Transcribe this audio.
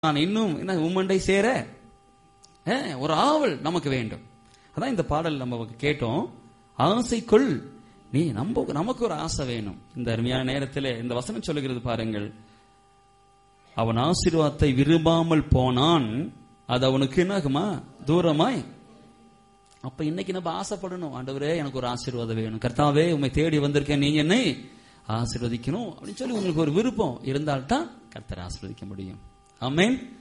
நான் இன்னும் என்ன உம்மண்டை சேர ஆ, ஒரு ஆவல் நமக்கு வேண்டும் அதான் இந்த பாடல் நம்ம கேட்டோம் ஆசைக்குள் நீ நம்ம நமக்கு ஒரு ஆசை வேணும் இந்த அருமையான நேரத்தில் இந்த வசனம் சொல்லுகிறது பாருங்கள் அவன் ஆசீர்வாதத்தை விரும்பாமல் போனான் அது அவனுக்கு என்னாகுமா தூரமாய் அப்ப இன்னைக்கு நம்ம ஆசைப்படணும் ஆண்டவரே எனக்கு ஒரு ஆசீர்வாதம் வேணும் கர்த்தாவே உண்மை தேடி வந்திருக்கேன் நீங்க என்னை ஆசீர்வதிக்கணும் அப்படின்னு சொல்லி உங்களுக்கு ஒரு விருப்பம் இருந்தால்தான் கர்த்தர் ஆசீர்வதிக்க முடியும் ஆமென்